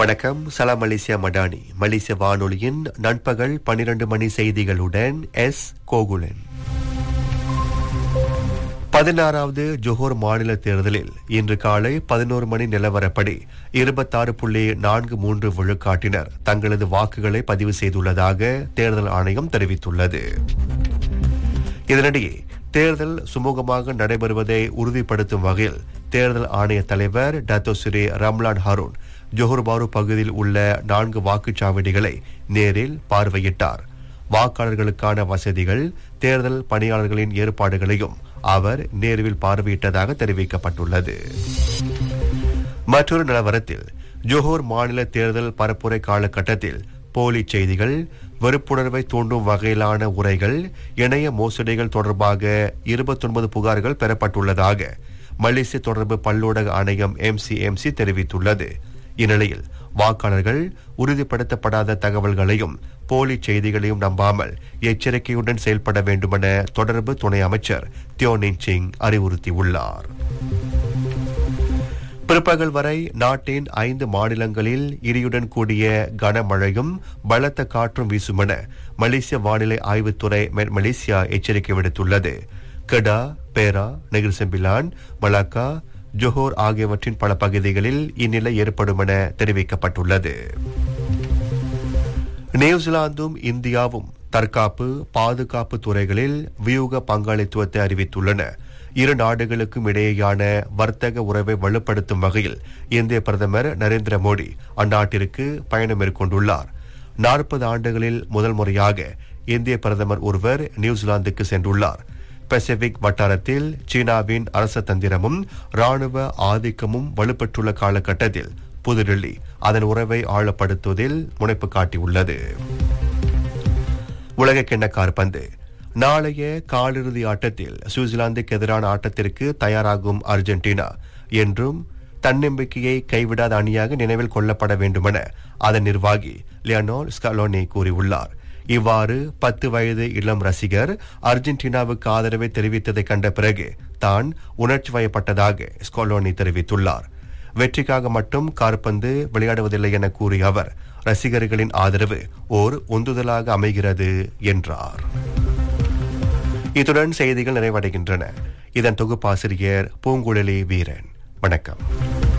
வணக்கம் சலாம் மலேசியா மடானி மலேசிய வானொலியின் நண்பகல் பனிரெண்டு மணி செய்திகளுடன் எஸ் கோகுலன் பதினாறாவது ஜொஹோர் மாநில தேர்தலில் இன்று காலை பதினோரு மணி நிலவரப்படி இருபத்தாறு புள்ளி நான்கு மூன்று விழுக்காட்டினர் தங்களது வாக்குகளை பதிவு செய்துள்ளதாக தேர்தல் ஆணையம் தெரிவித்துள்ளது இதனிடையே தேர்தல் சுமூகமாக நடைபெறுவதை உறுதிப்படுத்தும் வகையில் தேர்தல் ஆணைய தலைவர் Dato Sri Ramlan Harun Johor Bahru பகுதியில் உள்ள நான்கு வாக்குச்சாவடிகளை நேரில் பார்வையிட்டார் வாக்காளர்களுக்கான வசதிகள் தேர்தல் பணியாளர்களின் ஏற்பாடுகளையும் அவர் நேர்வில் பார்வையிட்டதாக தெரிவிக்கப்பட்டுள்ளது மற்றொரு நிலவரத்தில் ஜோஹர் மாநில தேர்தல் பரப்புரை காலகட்டத்தில் போலி செய்திகள் வெறுப்புணர்வை தூண்டும் வகையிலான உரைகள் இணைய மோசடிகள் தொடர்பாக இருபத்தொன்பது புகார்கள் பெறப்பட்டுள்ளதாக மலேசிய தொடர்பு பல்லூடக ஆணையம் எம்சிஎம்சி தெரிவித்துள்ளது இந்நிலையில் வாக்காளர்கள் உறுதிப்படுத்தப்படாத தகவல்களையும் போலி செய்திகளையும் நம்பாமல் எச்சரிக்கையுடன் செயல்பட வேண்டுமென தொடர்பு துணை அமைச்சர் தியோனின் சிங் அறிவுறுத்தியுள்ளார் பிற்பகல் வரை நாட்டின் ஐந்து மாநிலங்களில் இடியுடன் கூடிய கனமழையும் பலத்த காற்றும் வீசும் என மலேசிய வானிலை ஆய்வுத்துறை மலேசியா எச்சரிக்கை விடுத்துள்ளது கெடா பேரா நெகிர்செம்பிலான் மலாக்கா ஜொஹோர் ஆகியவற்றின் பல பகுதிகளில் இந்நிலை ஏற்படும் என தெரிவிக்கப்பட்டுள்ளது நியூசிலாந்தும் இந்தியாவும் தற்காப்பு பாதுகாப்பு துறைகளில் வியூக பங்காளித்துவத்தை அறிவித்துள்ளன இரு நாடுகளுக்கும் இடையேயான வர்த்தக உறவை வலுப்படுத்தும் வகையில் இந்திய பிரதமர் நரேந்திர மோடி அந்நாட்டிற்கு பயணம் மேற்கொண்டுள்ளார் நாற்பது ஆண்டுகளில் முதல் முறையாக இந்திய பிரதமர் ஒருவர் நியூசிலாந்துக்கு சென்றுள்ளார் பசிபிக் வட்டாரத்தில் சீனாவின் அரச தந்திரமும் ராணுவ ஆதிக்கமும் வலுப்பெற்றுள்ள காலகட்டத்தில் புதுடில்லி அதன் உறவை ஆழப்படுத்துவதில் முனைப்பு காட்டியுள்ளது உலகக்கிண்ண கார்பந்து நாளைய காலிறுதி ஆட்டத்தில் சுவிட்சர்லாந்துக்கு எதிரான ஆட்டத்திற்கு தயாராகும் அர்ஜென்டினா என்றும் தன்னம்பிக்கையை கைவிடாத அணியாக நினைவில் கொள்ளப்பட வேண்டுமென அதன் நிர்வாகி லியனோல் ஸ்கலோனி கூறியுள்ளார் இவ்வாறு பத்து வயது இளம் ரசிகர் அர்ஜென்டினாவுக்கு ஆதரவை தெரிவித்ததை கண்ட பிறகு தான் உணர்ச்சி வயப்பட்டதாக ஸ்கோலோனி தெரிவித்துள்ளார் வெற்றிக்காக மட்டும் கார்பந்து விளையாடுவதில்லை என கூறிய அவர் ரசிகர்களின் ஆதரவு ஓர் உந்துதலாக அமைகிறது என்றார் இத்துடன் செய்திகள் நிறைவடைகின்றன இதன் தொகுப்பாசிரியர் பூங்குழலி வீரன் வணக்கம்